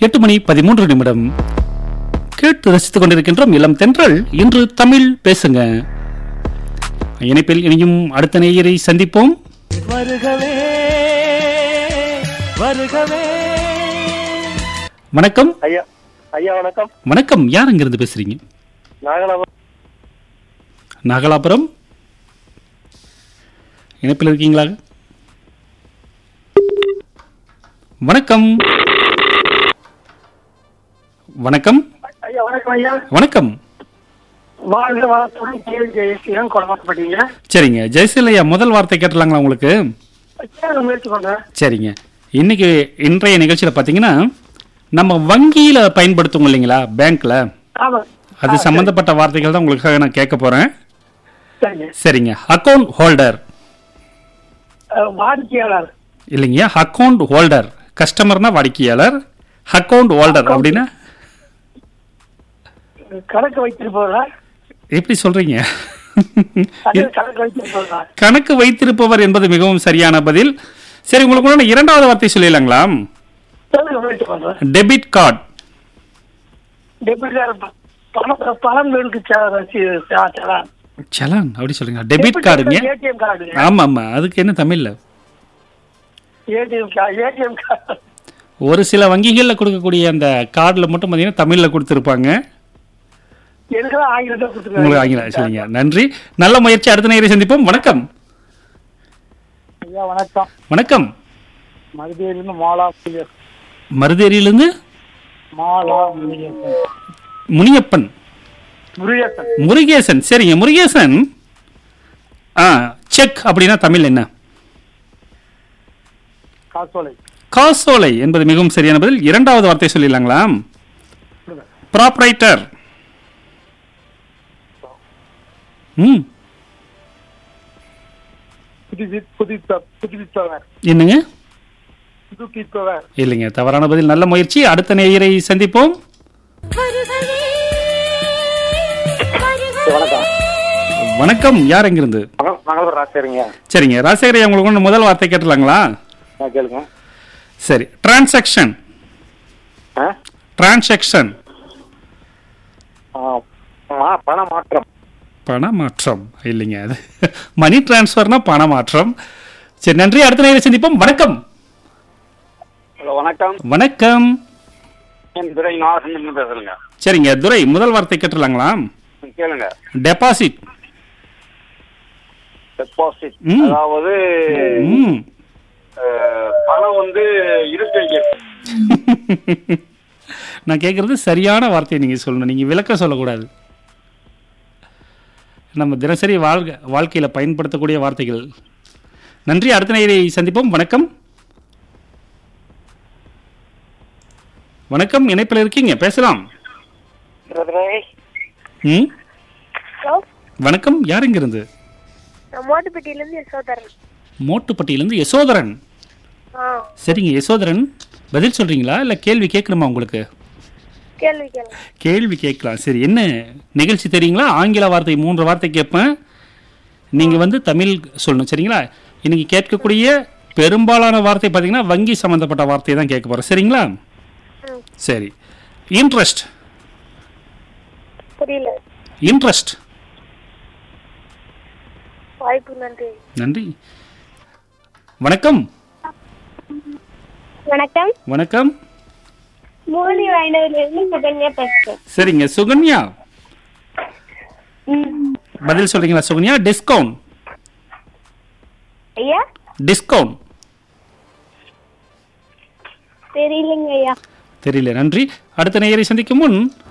எட்டு மணி பதிமூன்று நிமிடம் கேட்டு ரசித்துக் கொண்டிருக்கின்றோம் இளம் தென்றல் இன்று தமிழ் பேசுங்க இணைப்பில் இனியும் அடுத்த நேயரை சந்திப்போம் வருகவே வருகவே வணக்கம் ஐயா ஐயா வணக்கம் வணக்கம் யார் அங்கிருந்து பேசுறீங்க நாகலாபுரம் நாகலாபுரம் இணைப்பில் இருக்கீங்களா வணக்கம் வணக்கம் ஐயா வணக்கம் ஐயா வணக்கம் வாழ்க வளத்துடன் கேள்வி ஜெயசீலன் கொடமாட்டப்பட்டீங்க சரிங்க ஜெயசீலையா முதல் வார்த்தை கேட்டலாங்களா உங்களுக்கு கேட்க முயற்சி பண்றேன் சரிங்க இன்னைக்கு இன்றைய நிகழ்ச்சியில் பார்த்தீங்கன்னா நம்ம வங்கியில் பயன்படுத்துவோம் இல்லைங்களா பேங்க்ல ஆமா அது சம்பந்தப்பட்ட வார்த்தைகள் தான் உங்களுக்காக நான் கேட்க போறேன் சரிங்க சரிங்க அக்கவுண்ட் ஹோல்டர் அஹ், வாடிக்கையாளர் இல்லைங்க அக்கவுண்ட் ஹோல்டர் கஸ்டமர்னா வாடிக்கையாளர் அக்கவுண்ட் ஹோல்டர் அப்படின்னா கணக்கு வைத்திருப்பவரா எப்படி சொல்றீங்க அது கணக்கு வைத்திருப்பவரா கணக்கு வைத்திருப்பவர் என்பது மிகவும் சரியான பதில் சரி உங்களுக்கு உண்டான இரண்டாவது வார்த்தை சொல்லிடலாங்களா சொல்லுங்க முயற்சி பண்றேன் டெபிட் கார்டு டெபிட் கார்டு பணம் பணம் வீடுக்கு செலான் சலான் அப்படி சொல்லுங்க டெபிட் கார்டுங்க ஏடிஎம் கார்டு ஆமா ஆமா அதுக்கு என்ன தமிழ்ல ஏடிஎம் கார்டு ஏடிஎம் கார்டு ஒரு சில வங்கிகளில் கொடுக்கக்கூடிய அந்த கார்டில் மட்டும் பார்த்தீங்கன்னா தமிழில் கொடுத்துருப்பாங்க எனக்கெல்லாம் ஆங்கிலத்தை கொடுத்துருக்காங்க உங்களுக்கு ஆங்கிலம் சரிங்க நன்றி நல்ல முயற்சி அடுத்த நேரை சந்திப்போம் வணக்கம் ஐயா வணக்கம் வணக்கம் மருதியிலிருந்து மாலா முருகேசன். மருதேரியிலிருந்து மாலா முருகேசன் முனியப்பன் முருகேசன் முருகேசன் சரிங்க முருகேசன் ஆ செக் அப்படின்னா தமிழ் என்ன காசோலை காசோலை என்பது மிகவும் சரியான பதில் இரண்டாவது வார்த்தை சொல்லிடலாங்களா ப்ராப்ரைட்டர் ம் புதுப்பி புதுப்ப புதுப்பிப்பவர் என்னங்க புதுப்பிப்பவர் இல்லைங்க தவறான பதில் நல்ல முயற்சி அடுத்த நேயரை சந்திப்போம் வணக்கம் வணக்கம் யார் எங்கிருந்து மங்களூர் ராசிங்க சரிங்க ராசேகரையா உங்களுக்கு ஒன்று முதல் வார்த்தை கேட்டலாங்களா நான் கேளுங்க சரி டிரான்சாக்ஷன் ஆ? டிரான்சாக்ஷன் ஆ, மா- பண மாற்றம் பண மாற்றம் இல்லைங்க அது மணி டிரான்ஸ்ஃபர்னா பண மாற்றம் சரி நன்றி அடுத்த நேரம் சந்திப்போம் வணக்கம் ஹலோ வணக்கம் வணக்கம் என் துரை நாகசந்திரன் பேசுறேங்க சரிங்க துரை முதல் வார்த்தை கேட்டுலாங்களா கேளுங்க டெபாசிட் டெபாசிட் ம். அதாவது ம் அஹ், பணம் வந்து இருக்கு நான் கேட்குறது சரியான வார்த்தையை நீங்கள் சொல்லணும் நீங்கள் விளக்கம் சொல்லக்கூடாது நம்ம தினசரி வாழ்க்கை வாழ்க்கையில் பயன்படுத்தக்கூடிய வார்த்தைகள் நன்றி அடுத்த நேரை சந்திப்போம் வணக்கம் வணக்கம் இணைப்பில் இருக்கீங்க பேசலாம் ம் ஹலோ வணக்கம் யார் இங்கிருந்து நான் மோட்டுப்பட்டியிலேருந்து யசோதரன் மோட்டுப்பட்டியிலேருந்து யசோதரன் ஆ சரிங்க யசோதரன் பதில் சொல்றீங்களா இல்லை கேள்வி கேட்கணுமா உங்களுக்கு கேள்வி கேளுங்க கேள்வி கேட்கலாம் சரி என்ன நிகழ்ச்சி தெரியுங்களா ஆங்கில வார்த்தை மூன்று வார்த்தை கேட்பேன் நீங்கள் வந்து தமிழ் சொல்லணும் சரிங்களா இன்னைக்கு கேட்கக்கூடிய பெரும்பாலான வார்த்தை பார்த்தீங்கன்னா வங்கி சம்மந்தப்பட்ட வார்த்தையை தான் கேட்க போகிறோம் சரிங்களா ம் சரி இன்ட்ரெஸ்ட் புரியல இன்ட்ரெஸ்ட் வாய்ப்பு நன்றி நன்றி வணக்கம் வணக்கம் வணக்கம் மூலி வாய்ந்தவர்லேருந்து சுகன்யா பேசுகிறேன் சரிங்க சுகன்யா பதில் சொல்றீங்களா சுகன்யா டிஸ்கவுண்ட் ஐயா டிஸ்கவுண்ட் தெரியலங்க ஐயா தெரியல நன்றி அடுத்த நேயரை சந்திக்கும் முன்